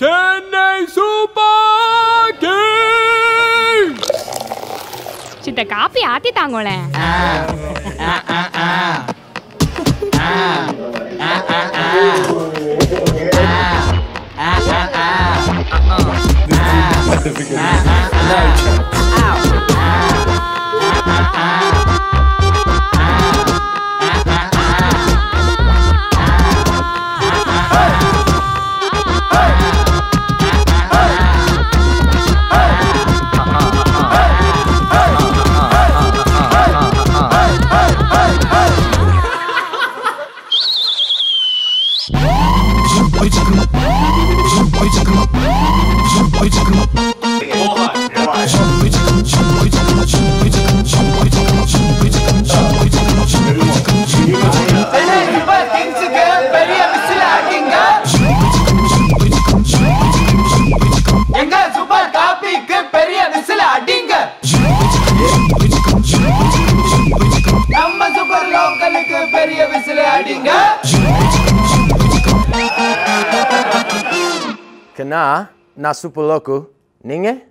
Chennai super king சித்த காப்பி ஆத்தி தாங்கோளேன் எங்க சூப்பர் காப்பிக்கு பெரிய விசில் அடிங்க நம்ம சூப்பர் லோக்கலுக்கு பெரிய விசில் அடிங்க கண்ணா நான் சூப்பர் லோக்கு நீங்க